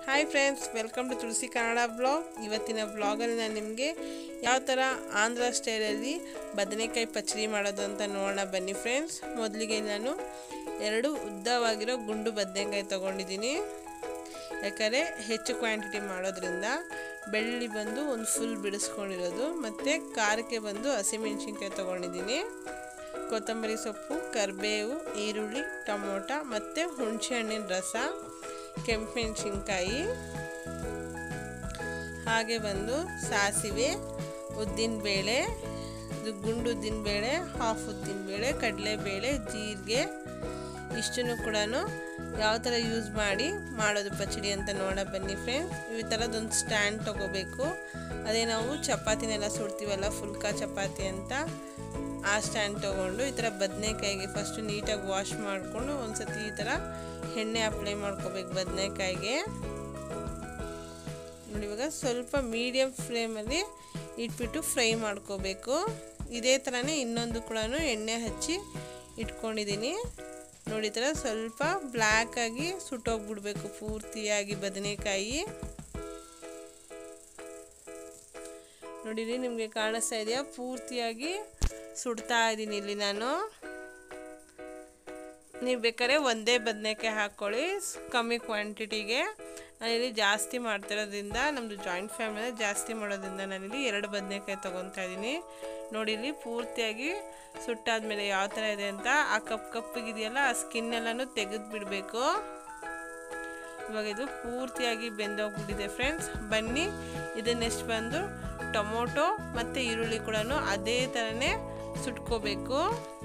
hi friends welcome to Tulasi Kannada blog ಇವತ್ತಿನ ಬ್ಲಾಗಲ್ಲಿ ನಾನು ನಿಮಗೆ ಯಾವ ಥರ ಆಂಧ್ರ ಸ್ಟೈಲಲ್ಲಿ ಬದನೆಕಾಯಿ ಪಚ್ಚಡಿ ಮಾಡೋದು ಅಂತ ನೋಡೋಣ ಬನ್ನಿ ಫ್ರೆಂಡ್ಸ್ ಮೊದಲಿಗೆ ನಾನು ಎರಡು ಉದ್ದವಾಗಿರೋ ಗುಂಡು ಬದನೆಕಾಯಿ ತೊಗೊಂಡಿದ್ದೀನಿ ಯಾಕಂದರೆ ಹೆಚ್ಚು ಕ್ವಾಂಟಿಟಿ ಮಾಡೋದ್ರಿಂದ ಬೆಳ್ಳುಳ್ಳಿ ಬಂದು ಒಂದು ಫುಲ್ ಬಿಡಿಸ್ಕೊಂಡಿರೋದು ಮತ್ತು ಖಾರಕ್ಕೆ ಬಂದು ಹಸಿಮೆಣ್ಸಿನ್ಕಾಯಿ ತೊಗೊಂಡಿದ್ದೀನಿ ಕೊತ್ತಂಬರಿ ಸೊಪ್ಪು ಕರಿಬೇವು ಈರುಳ್ಳಿ ಟೊಮೊಟ ಮತ್ತು ಹುಣಸೆ ಹಣ್ಣಿನ ರಸ ಕೆಂಪು ಮೆಣಸಿನ್ಕಾಯಿ ಹಾಗೆ ಬಂದು ಸಾಸಿವೆ ಉದ್ದಿನಬೇಳೆ ಇದು ಗುಂಡು ಉದ್ದಿನಬೇಳೆ ಹಾಫ್ ಉದ್ದಿನಬೇಳೆ ಕಡಲೆಬೇಳೆ ಜೀರಿಗೆ ಇಷ್ಟನ್ನು ಕೂಡ ಯಾವ ಥರ ಯೂಸ್ ಮಾಡಿ ಮಾಡೋದು ಪಚ್ಚಡಿ ಅಂತ ನೋಡ ಬನ್ನಿ ಫ್ರೆಂಡ್ಸ್ ಈ ಥರದೊಂದು ಸ್ಟ್ಯಾಂಡ್ ತೊಗೋಬೇಕು ಅದೇ ನಾವು ಚಪಾತಿನೆಲ್ಲ ಸುಡ್ತೀವಲ್ಲ ಫುಲ್ಕಾ ಚಪಾತಿ ಅಂತ ಆ ಸ್ಟ್ಯಾಂಡ್ ತೊಗೊಂಡು ಈ ಥರ ಬದನೆಕಾಯಿಗೆ ಫಸ್ಟು ನೀಟಾಗಿ ವಾಶ್ ಮಾಡಿಕೊಂಡು ಒಂದು ಸತಿ ಈ ಥರ ಎಣ್ಣೆ ಅಪ್ಲೈ ಮಾಡ್ಕೋಬೇಕು ಬದನೆಕಾಯಿಗೆ ನೋಡಿ ಇವಾಗ ಸ್ವಲ್ಪ ಮೀಡಿಯಮ್ ಫ್ಲೇಮಲ್ಲಿ ಇಟ್ಬಿಟ್ಟು ಫ್ರೈ ಮಾಡ್ಕೋಬೇಕು ಇದೇ ಥರನೇ ಇನ್ನೊಂದು ಕೂಡ ಎಣ್ಣೆ ಹಚ್ಚಿ ಇಟ್ಕೊಂಡಿದ್ದೀನಿ ನೋಡಿ ಥರ ಸ್ವಲ್ಪ ಬ್ಲ್ಯಾಕಾಗಿ ಸುಟ್ಟೋಗ್ಬಿಡ್ಬೇಕು ಪೂರ್ತಿಯಾಗಿ ಬದನೆಕಾಯಿ ನೋಡಿರಿ ನಿಮಗೆ ಕಾಣಿಸ್ತಾ ಇದೆಯಾ ಪೂರ್ತಿಯಾಗಿ ಸುಡ್ತಾ ಇದ್ದೀನಿ ಇಲ್ಲಿ ನಾನು ನೀವು ಬೇಕಾದ್ರೆ ಒಂದೇ ಬದನೆಕಾಯಿ ಹಾಕ್ಕೊಳ್ಳಿ ಕಮ್ಮಿ ಕ್ವಾಂಟಿಟಿಗೆ ನಾನಿಲ್ಲಿ ಜಾಸ್ತಿ ಮಾಡ್ತಿರೋದ್ರಿಂದ ನಮ್ಮದು ಜಾಯಿಂಟ್ ಫ್ಯಾಮಿಲಿ ಜಾಸ್ತಿ ಮಾಡೋದ್ರಿಂದ ನಾನಿಲ್ಲಿ ಎರಡು ಬದನೆಕಾಯಿ ತೊಗೊತಾ ಇದ್ದೀನಿ ನೋಡಿ ಇಲ್ಲಿ ಪೂರ್ತಿಯಾಗಿ ಸುಟ್ಟಾದ್ಮೇಲೆ ಯಾವ ಥರ ಇದೆ ಅಂತ ಆ ಕಪ್ ಕಪ್ಪಿಗಿದೆಯಲ್ಲ ಆ ಸ್ಕಿನ್ ಎಲ್ಲನೂ ತೆಗೆದು ಬಿಡಬೇಕು ಇವಾಗ ಇದು ಪೂರ್ತಿಯಾಗಿ ಬೆಂದೋಗ್ಬಿಟ್ಟಿದೆ ಫ್ರೆಂಡ್ಸ್ ಬನ್ನಿ ಇದು ನೆಕ್ಸ್ಟ್ ಬಂದು ಟೊಮೊಟೊ ಮತ್ತು ಈರುಳ್ಳಿ ಕೂಡ ಅದೇ ಥರನೇ ಸುಟ್ಕೋಬೇಕು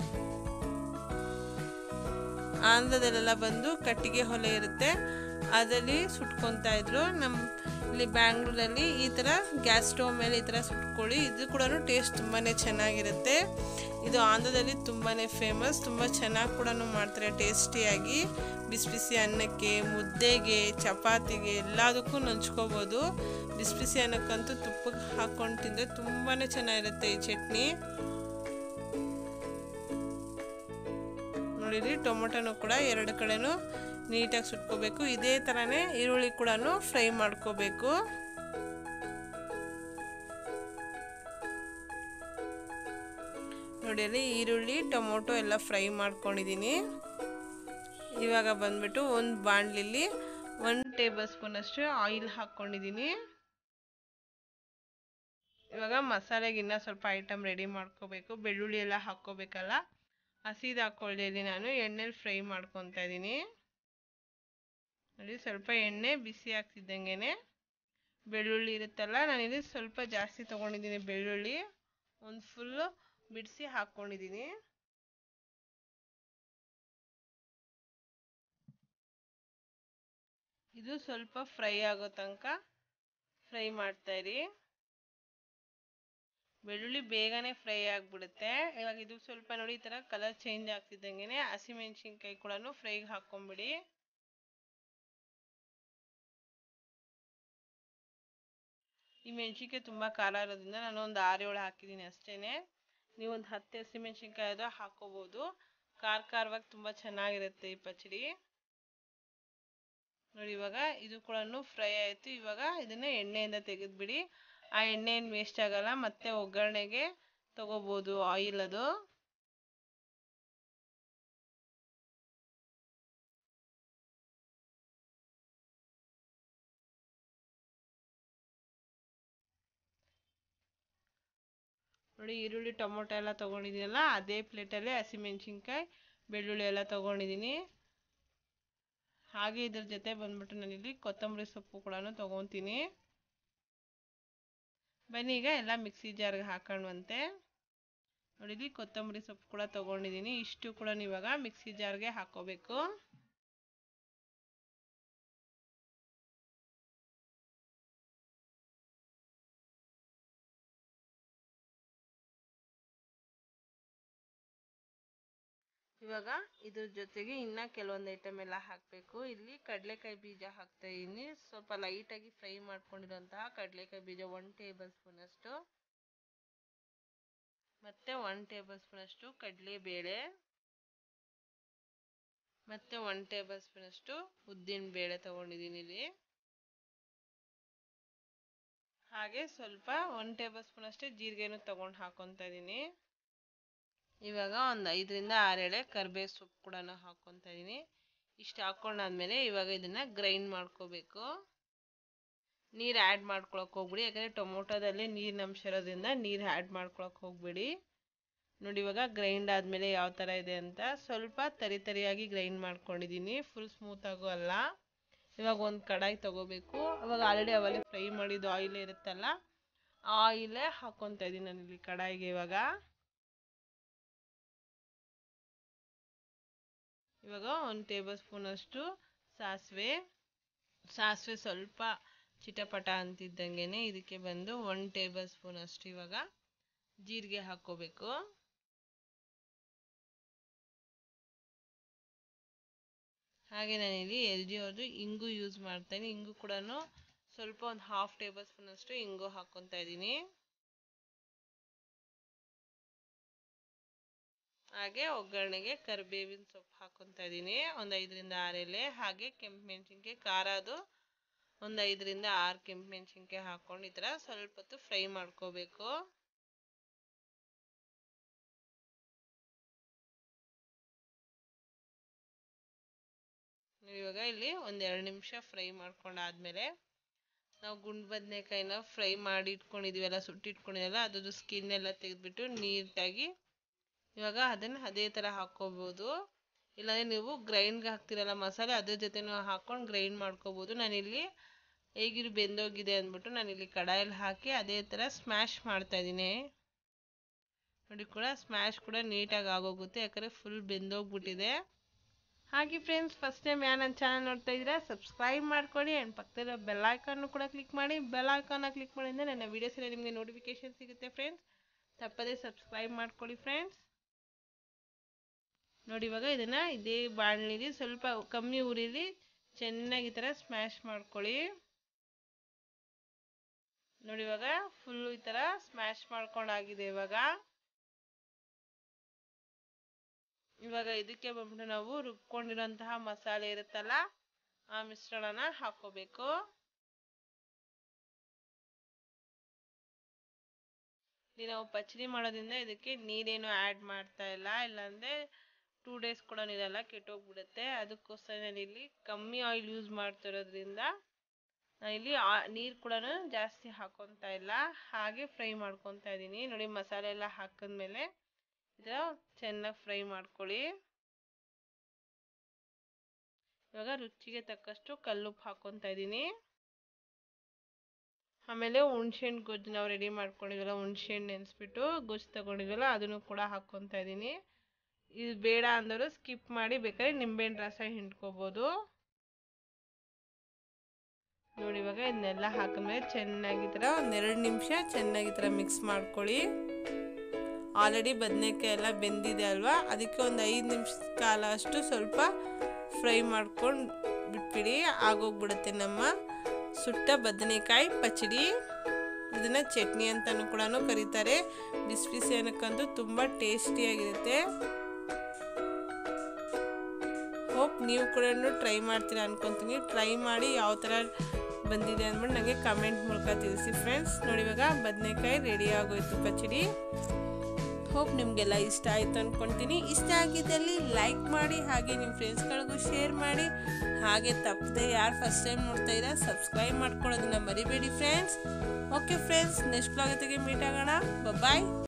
ಆಂಧ್ರದಲ್ಲೆಲ್ಲ ಬಂದು ಕಟ್ಟಿಗೆ ಹೊಲೆ ಇರುತ್ತೆ ಅದರಲ್ಲಿ ಸುಟ್ಕೊತಾ ಇದ್ರು ನಮ್ಮ ಇಲ್ಲಿ ಬ್ಯಾಂಗ್ಳೂರಲ್ಲಿ ಈ ಥರ ಗ್ಯಾಸ್ ಸ್ಟವ್ ಮೇಲೆ ಈ ಥರ ಸುಟ್ಕೊಳ್ಳಿ ಇದು ಕೂಡ ಟೇಸ್ಟ್ ತುಂಬಾ ಚೆನ್ನಾಗಿರುತ್ತೆ ಇದು ಆಂಧ್ರದಲ್ಲಿ ತುಂಬಾ ಫೇಮಸ್ ತುಂಬ ಚೆನ್ನಾಗಿ ಕೂಡ ಮಾಡ್ತಾರೆ ಟೇಸ್ಟಿಯಾಗಿ ಬಿಸಿ ಬಿಸಿ ಅನ್ನಕ್ಕೆ ಮುದ್ದೆಗೆ ಚಪಾತಿಗೆ ಎಲ್ಲದಕ್ಕೂ ನಂಚ್ಕೋಬೋದು ಬಿಸಿ ಬಿಸಿ ಅನ್ನಕ್ಕಂತೂ ತುಪ್ಪಕ್ಕೆ ಹಾಕ್ಕೊಂಡು ತಿಂದರೆ ತುಂಬಾ ಚೆನ್ನಾಗಿರುತ್ತೆ ಈ ಚಟ್ನಿ ನೋಡಿರಿ ಟೊಮೊಟೊನು ಕೂಡ ಎರಡು ಕಡೆನೂ ನೀಟಾಗಿ ಸುಟ್ಕೋಬೇಕು ಇದೇ ಥರನೇ ಈರುಳ್ಳಿ ಕೂಡ ಫ್ರೈ ಮಾಡ್ಕೋಬೇಕು ನೋಡಿ ಅಲ್ಲಿ ಈರುಳ್ಳಿ ಟೊಮೊಟೊ ಎಲ್ಲ ಫ್ರೈ ಮಾಡ್ಕೊಂಡಿದ್ದೀನಿ ಇವಾಗ ಬಂದ್ಬಿಟ್ಟು ಒಂದು ಬಾಣಲಿಲಿ ಒಂದು ಟೇಬಲ್ ಸ್ಪೂನಷ್ಟು ಆಯಿಲ್ ಹಾಕ್ಕೊಂಡಿದ್ದೀನಿ ಇವಾಗ ಮಸಾಲೆಗೆ ಇನ್ನೂ ಸ್ವಲ್ಪ ಐಟಮ್ ರೆಡಿ ಮಾಡ್ಕೋಬೇಕು ಬೆಳ್ಳುಳ್ಳಿ ಎಲ್ಲ ಹಾಕ್ಕೋಬೇಕಲ್ಲ ಹಸಿದು ಹಾಕ್ಕೊಳ್ಳಿ ನಾನು ಎಣ್ಣೆಲಿ ಫ್ರೈ ಮಾಡ್ಕೊತಾ ಇದ್ದೀನಿ ನೋಡಿ ಸ್ವಲ್ಪ ಎಣ್ಣೆ ಬಿಸಿ ಆಗ್ತಿದ್ದಂಗೆ ಬೆಳ್ಳುಳ್ಳಿ ಇರುತ್ತಲ್ಲ ನಾನಿಲ್ಲಿ ಸ್ವಲ್ಪ ಜಾಸ್ತಿ ತೊಗೊಂಡಿದ್ದೀನಿ ಬೆಳ್ಳುಳ್ಳಿ ಒಂದು ಫುಲ್ಲು ಬಿಡಿಸಿ ಹಾಕ್ಕೊಂಡಿದ್ದೀನಿ ಇದು ಸ್ವಲ್ಪ ಫ್ರೈ ಆಗೋ ತನಕ ಫ್ರೈ ಮಾಡ್ತಾಯಿರಿ ಬೆಳ್ಳುಳ್ಳಿ ಬೇಗನೆ ಫ್ರೈ ಆಗಿಬಿಡುತ್ತೆ ಇವಾಗ ಇದು ಸ್ವಲ್ಪ ನೋಡಿ ಈ ಥರ ಕಲರ್ ಚೇಂಜ್ ಆಗ್ತಿದ್ದಂಗೆ ಹಸಿಮೆಣ್ಸಿನ್ಕಾಯಿ ಕೂಡ ಫ್ರೈಗೆ ಹಾಕ್ಕೊಂಬಿಡಿ ಈ ಮೆಣಸಿನ್ಕಾಯಿ ತುಂಬ ಖಾರ ಇರೋದ್ರಿಂದ ನಾನು ಒಂದು ಆರು ಏಳು ಹಾಕಿದ್ದೀನಿ ಅಷ್ಟೇ ನೀವು ಒಂದು ಹತ್ತು ಹಸಿಮೆಣ್ಸಿನ್ಕಾಯಿ ಅದು ಹಾಕ್ಕೋಬೋದು ಖಾರ ಖಾರವಾಗಿ ತುಂಬ ಚೆನ್ನಾಗಿರುತ್ತೆ ಈ ಪಚ್ಚಡಿ ನೋಡಿ ಇವಾಗ ಇದು ಕೂಡ ಫ್ರೈ ಆಯಿತು ಇವಾಗ ಇದನ್ನು ಎಣ್ಣೆಯಿಂದ ತೆಗೆದುಬಿಡಿ ಆ ಎಣ್ಣೆ ಏನು ವೇಸ್ಟ್ ಆಗಲ್ಲ ಮತ್ತೆ ಒಗ್ಗರಣೆಗೆ ತಗೋಬೋದು ಆಯಿಲ್ ಅದು ನೋಡಿ ಈರುಳ್ಳಿ ಟೊಮೊಟೊ ಎಲ್ಲ ತೊಗೊಂಡಿದ್ದೀನಲ್ಲ ಅದೇ ಪ್ಲೇಟಲ್ಲೇ ಹಸಿಮೆಣ್ಸಿನ್ಕಾಯಿ ಬೆಳ್ಳುಳ್ಳಿ ಎಲ್ಲ ತೊಗೊಂಡಿದ್ದೀನಿ ಹಾಗೆ ಇದ್ರ ಜೊತೆ ಬಂದ್ಬಿಟ್ಟು ನಾನಿಲ್ಲಿ ಕೊತ್ತಂಬರಿ ಸೊಪ್ಪು ಕೂಡ ತೊಗೊತೀನಿ ಬನ್ನಿ ಈಗ ಎಲ್ಲ ಮಿಕ್ಸಿ ಜಾರ್ಗೆ ಹಾಕೊಳ್ಳುವಂತೆ ನೋಡಿಲಿ ಕೊತ್ತಂಬರಿ ಸೊಪ್ಪು ಕೂಡ ತೊಗೊಂಡಿದ್ದೀನಿ ಇಷ್ಟು ಕೂಡ ಇವಾಗ ಮಿಕ್ಸಿ ಜಾರ್ಗೆ ಹಾಕ್ಕೋಬೇಕು ಇವಾಗ ಇದ್ರ ಜೊತೆಗೆ ಇನ್ನ ಕೆಲವೊಂದು ಐಟಮ್ ಎಲ್ಲ ಹಾಕಬೇಕು ಇಲ್ಲಿ ಕಡಲೆಕಾಯಿ ಬೀಜ ಹಾಕ್ತಾ ಇದ್ದೀನಿ ಸ್ವಲ್ಪ ಲೈಟಾಗಿ ಫ್ರೈ ಮಾಡ್ಕೊಂಡಿರೋಂತಹ ಕಡಲೆಕಾಯಿ ಬೀಜ ಒನ್ ಟೇಬಲ್ ಸ್ಪೂನ್ ಅಷ್ಟು ಮತ್ತೆ ಒನ್ ಟೇಬಲ್ ಸ್ಪೂನ್ ಅಷ್ಟು ಕಡಲೆಬೇಳೆ ಮತ್ತೆ ಒನ್ ಟೇಬಲ್ ಸ್ಪೂನ್ ಅಷ್ಟು ಉದ್ದಿನ ಬೇಳೆ ತಗೊಂಡಿದ್ದೀನಿ ಇಲ್ಲಿ ಹಾಗೆ ಸ್ವಲ್ಪ ಒನ್ ಟೇಬಲ್ ಸ್ಪೂನ್ ಅಷ್ಟೇ ಜೀರಿಗೆನೂ ತೊಗೊಂಡು ಹಾಕೊತಾ ಇದ್ದೀನಿ ಇವಾಗ ಒಂದು ಐದರಿಂದ ಆರು ಎಳೆ ಕರಿಬೇವು ಸೊಪ್ಪು ಕೂಡ ಹಾಕ್ಕೊತಾ ಇದ್ದೀನಿ ಇಷ್ಟು ಹಾಕ್ಕೊಂಡಾದ್ಮೇಲೆ ಇವಾಗ ಇದನ್ನು ಗ್ರೈಂಡ್ ಮಾಡ್ಕೋಬೇಕು ನೀರು ಆ್ಯಡ್ ಮಾಡ್ಕೊಳಕ್ಕೆ ಹೋಗ್ಬಿಡಿ ಯಾಕಂದರೆ ಟೊಮೊಟೊದಲ್ಲಿ ನೀರಿನ ಅಂಶ ಇರೋದ್ರಿಂದ ನೀರು ಆ್ಯಡ್ ಮಾಡ್ಕೊಳಕ್ಕೆ ಹೋಗ್ಬೇಡಿ ನೋಡಿ ಇವಾಗ ಗ್ರೈಂಡ್ ಆದಮೇಲೆ ಯಾವ ಥರ ಇದೆ ಅಂತ ಸ್ವಲ್ಪ ತರಿ ತರಿಯಾಗಿ ಗ್ರೈಂಡ್ ಮಾಡ್ಕೊಂಡಿದ್ದೀನಿ ಫುಲ್ ಸ್ಮೂತಾಗೂ ಅಲ್ಲ ಇವಾಗ ಒಂದು ಕಡಾಯಿ ತಗೋಬೇಕು ಅವಾಗ ಆಲ್ರೆಡಿ ಅವಲ್ಲೇ ಫ್ರೈ ಮಾಡಿದ್ದು ಆಯಿಲ್ ಇರುತ್ತಲ್ಲ ಆ ಆಯಿಲೇ ಹಾಕ್ಕೊತಾ ಇದ್ದೀನಿ ನಾನಿಲ್ಲಿ ಕಡಾಯಿಗೆ ಇವಾಗ ಇವಾಗ ಒಂದು ಟೇಬಲ್ ಸ್ಪೂನಷ್ಟು ಸಾಸಿವೆ ಸಾಸಿವೆ ಸ್ವಲ್ಪ ಚಿಟಪಟ ಅಂತಿದ್ದಂಗೆ ಇದಕ್ಕೆ ಬಂದು ಒನ್ ಟೇಬಲ್ ಸ್ಪೂನ್ ಅಷ್ಟು ಇವಾಗ ಜೀರಿಗೆ ಹಾಕ್ಕೋಬೇಕು ಹಾಗೆ ನಾನಿಲ್ಲಿ ಎಲ್ ಜಿ ಅವ್ರದ್ದು ಇಂಗು ಯೂಸ್ ಮಾಡ್ತೇನೆ ಇಂಗು ಕೂಡ ಸ್ವಲ್ಪ ಒಂದು ಹಾಫ್ ಟೇಬಲ್ ಸ್ಪೂನ್ ಅಷ್ಟು ಇಂಗು ಹಾಕ್ಕೊತಾ ಇದ್ದೀನಿ ಹಾಗೆ ಒಗ್ಗರಣೆಗೆ ಕರಿಬೇವಿನ ಸೊಪ್ಪು ಹಾಕ್ಕೊತಾ ಇದ್ದೀನಿ ಒಂದು ಐದರಿಂದ ಆರು ಎಲೆ ಹಾಗೆ ಕೆಂಪು ಮೆಣಸಿನ್ಕಾಯಿ ಖಾರ ಅದು ಒಂದು ಐದರಿಂದ ಆರು ಕೆಂಪು ಮೆಣಸಿನ್ಕಾಯಿ ಹಾಕ್ಕೊಂಡು ಈ ಥರ ಸ್ವಲ್ಪ ಹೊತ್ತು ಫ್ರೈ ಮಾಡ್ಕೋಬೇಕು ಇವಾಗ ಇಲ್ಲಿ ಒಂದು ಎರಡು ನಿಮಿಷ ಫ್ರೈ ಮಾಡ್ಕೊಂಡಾದ್ಮೇಲೆ ನಾವು ಗುಂಡು ಬದನೆಕಾಯಿನ ಫ್ರೈ ಮಾಡಿ ಇಟ್ಕೊಂಡಿದ್ದೀವಲ್ಲ ಸುಟ್ಟಿಟ್ಕೊಂಡಿದ್ದೀವಲ್ಲ ಅದ್ರದ್ದು ಸ್ಕಿನ್ ಎಲ್ಲ ತೆಗೆದ್ಬಿಟ್ಟು ನೀಟಾಗಿ ಇವಾಗ ಅದನ್ನು ಅದೇ ಥರ ಹಾಕ್ಕೋಬೋದು ಇಲ್ಲಾಂದರೆ ನೀವು ಗ್ರೈಂಡ್ಗೆ ಹಾಕ್ತಿರಲ್ಲ ಮಸಾಲೆ ಅದ್ರ ಜೊತೆನೂ ಹಾಕ್ಕೊಂಡು ಗ್ರೈಂಡ್ ಮಾಡ್ಕೋಬೋದು ನಾನಿಲ್ಲಿ ಹೇಗಿರು ಬೆಂದೋಗಿದೆ ಅಂದ್ಬಿಟ್ಟು ನಾನಿಲ್ಲಿ ಕಡಾಯಲ್ಲಿ ಹಾಕಿ ಅದೇ ಥರ ಸ್ಮ್ಯಾಶ್ ಮಾಡ್ತಾಯಿದ್ದೀನಿ ನೋಡಿ ಕೂಡ ಸ್ಮ್ಯಾಶ್ ಕೂಡ ನೀಟಾಗಿ ಆಗೋಗುತ್ತೆ ಯಾಕಂದರೆ ಫುಲ್ ಬೆಂದೋಗ್ಬಿಟ್ಟಿದೆ ಹಾಗೆ ಫ್ರೆಂಡ್ಸ್ ಫಸ್ಟ್ ಟೈಮ್ ಯಾರು ನನ್ನ ಚಾನಲ್ ನೋಡ್ತಾ ಇದ್ದೀರಾ ಸಬ್ಸ್ಕ್ರೈಬ್ ಮಾಡ್ಕೊಳ್ಳಿ ಆ್ಯಂಡ್ ಪಕ್ಕದಲ್ಲಿರೋ ಬೆಲ್ ಐಕಾನ್ನು ಕೂಡ ಕ್ಲಿಕ್ ಮಾಡಿ ಬೆಲ್ ಐಕಾನ್ನ ಕ್ಲಿಕ್ ಮಾಡಿದ್ರೆ ನನ್ನ ವೀಡಿಯೋಸ್ ಎಲ್ಲ ನಿಮಗೆ ನೋಟಿಫಿಕೇಶನ್ ಸಿಗುತ್ತೆ ಫ್ರೆಂಡ್ಸ್ ತಪ್ಪದೇ ಸಬ್ಸ್ಕ್ರೈಬ್ ಮಾಡ್ಕೊಳ್ಳಿ ಫ್ರೆಂಡ್ಸ್ ನೋಡಿ ಇವಾಗ ಇದನ್ನು ಇದೇ ಬಾಣಲಿಲಿ ಸ್ವಲ್ಪ ಕಮ್ಮಿ ಉರಿಲಿ ಚೆನ್ನಾಗಿ ಈ ಥರ ಸ್ಮ್ಯಾಶ್ ಮಾಡ್ಕೊಳ್ಳಿ ನೋಡಿ ಇವಾಗ ಫುಲ್ಲು ಈ ಥರ ಸ್ಮ್ಯಾಶ್ ಮಾಡ್ಕೊಂಡಾಗಿದೆ ಇವಾಗ ಇವಾಗ ಇದಕ್ಕೆ ಬಂದ್ಬಿಟ್ಟು ನಾವು ರುಬ್ಕೊಂಡಿರೋಂತಹ ಮಸಾಲೆ ಇರುತ್ತಲ್ಲ ಆ ಮಿಶ್ರಣನ ಹಾಕೋಬೇಕು ಇಲ್ಲಿ ನಾವು ಪಚಡಿ ಮಾಡೋದ್ರಿಂದ ಇದಕ್ಕೆ ನೀರೇನು ಆ್ಯಡ್ ಮಾಡ್ತಾ ಇಲ್ಲ ಇಲ್ಲಾಂದರೆ ಟೂ ಡೇಸ್ ಕೂಡ ನೀರೆಲ್ಲ ಕೆಟ್ಟೋಗ್ಬಿಡುತ್ತೆ ಅದಕ್ಕೋಸ್ಕರ ನಾನು ಇಲ್ಲಿ ಕಮ್ಮಿ ಆಯಿಲ್ ಯೂಸ್ ಮಾಡ್ತಿರೋದ್ರಿಂದ ನಾನಿಲ್ಲಿ ನೀರು ಕೂಡ ಜಾಸ್ತಿ ಹಾಕೊತಾ ಇಲ್ಲ ಹಾಗೆ ಫ್ರೈ ಮಾಡ್ಕೊತಾ ಇದ್ದೀನಿ ನೋಡಿ ಮಸಾಲೆ ಎಲ್ಲ ಹಾಕಿದ್ಮೇಲೆ ಇದರ ಚೆನ್ನಾಗಿ ಫ್ರೈ ಮಾಡ್ಕೊಳ್ಳಿ ಇವಾಗ ರುಚಿಗೆ ತಕ್ಕಷ್ಟು ಕಲ್ಲುಪ್ಪು ಹಾಕ್ಕೊತಾ ಇದ್ದೀನಿ ಆಮೇಲೆ ಹುಣ್ಸೆಹಣ್ಣು ಗೊಜ್ಜು ನಾವು ರೆಡಿ ಮಾಡ್ಕೊಂಡಿದ್ವಲ್ಲ ಹುಣ್ಸೆಹಣ್ಣು ನೆನೆಸ್ಬಿಟ್ಟು ಗೊಜ್ಜು ತಗೊಂಡಿದ್ವಲ್ಲ ಅದನ್ನು ಕೂಡ ಹಾಕ್ಕೊತಾ ಇದ್ದೀನಿ ಇದು ಬೇಡ ಅಂದವರು ಸ್ಕಿಪ್ ಮಾಡಿ ಬೇಕಾದ್ರೆ ನಿಂಬೆಹಣ್ಣು ರಸ ಹಿಂಡ್ಕೋಬೋದು ನೋಡಿ ಇವಾಗ ಇದನ್ನೆಲ್ಲ ಹಾಕಿದ್ಮೇಲೆ ಚೆನ್ನಾಗಿ ಈ ಥರ ಒಂದೆರಡು ನಿಮಿಷ ಚೆನ್ನಾಗಿ ಈ ಥರ ಮಿಕ್ಸ್ ಮಾಡ್ಕೊಳ್ಳಿ ಆಲ್ರೆಡಿ ಬದನೆಕಾಯಿ ಎಲ್ಲ ಬೆಂದಿದೆ ಅಲ್ವಾ ಅದಕ್ಕೆ ಒಂದು ಐದು ನಿಮಿಷ ಕಾಲ ಅಷ್ಟು ಸ್ವಲ್ಪ ಫ್ರೈ ಮಾಡ್ಕೊಂಡು ಬಿಟ್ಬಿಡಿ ಆಗೋಗ್ಬಿಡುತ್ತೆ ನಮ್ಮ ಸುಟ್ಟ ಬದನೆಕಾಯಿ ಪಚಡಿ ಇದನ್ನು ಚಟ್ನಿ ಅಂತಲೂ ಕೂಡ ಕರೀತಾರೆ ಬಿಸಿ ಬಿಸಿ ಅನ್ನಕ್ಕಂತೂ ತುಂಬ ಟೇಸ್ಟಿಯಾಗಿರುತ್ತೆ ಹೋಪ್ ನೀವು ಕೂಡ ಟ್ರೈ ಮಾಡ್ತೀರಾ ಅನ್ಕೊತೀನಿ ಟ್ರೈ ಮಾಡಿ ಯಾವ ಥರ ಬಂದಿದೆ ಅಂದ್ಬಿಟ್ಟು ನನಗೆ ಕಮೆಂಟ್ ಮೂಲಕ ತಿಳಿಸಿ ಫ್ರೆಂಡ್ಸ್ ನೋಡಿ ಇವಾಗ ಬದನೆಕಾಯಿ ರೆಡಿ ಆಗೋಯ್ತು ಪಚಡಿ ಹೋಪ್ ನಿಮಗೆಲ್ಲ ಇಷ್ಟ ಆಯಿತು ಅಂದ್ಕೊಳ್ತೀನಿ ಇಷ್ಟ ಆಗಿದ್ದಲ್ಲಿ ಲೈಕ್ ಮಾಡಿ ಹಾಗೆ ನಿಮ್ಮ ಫ್ರೆಂಡ್ಸ್ಗಳಿಗೂ ಶೇರ್ ಮಾಡಿ ಹಾಗೆ ತಪ್ಪದೆ ಯಾರು ಫಸ್ಟ್ ಟೈಮ್ ನೋಡ್ತಾ ಇದ್ದೀರಾ ಸಬ್ಸ್ಕ್ರೈಬ್ ಮಾಡ್ಕೊಳ್ಳೋದನ್ನ ಮರಿಬೇಡಿ friends okay friends next blog ಜೊತೆಗೆ ಮೀಟ್ ಆಗೋಣ ಬಾಯ್